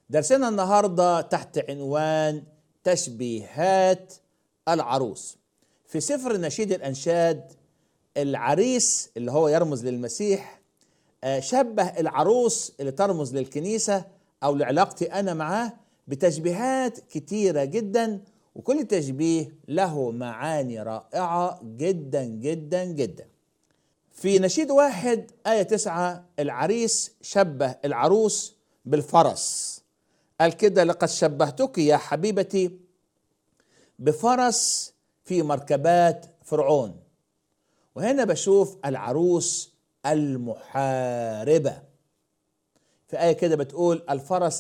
درسنا النهارده تحت عنوان تشبيهات العروس في سفر نشيد الانشاد العريس اللي هو يرمز للمسيح آه، شبه العروس اللي ترمز للكنيسه او لعلاقتي انا معاه بتشبيهات كتيره جدا وكل تشبيه له معاني رائعه جدا جدا جدا في نشيد واحد آية تسعة العريس شبه العروس بالفرس قال كده لقد شبهتك يا حبيبتي بفرس في مركبات فرعون وهنا بشوف العروس المحاربة في آية كده بتقول الفرس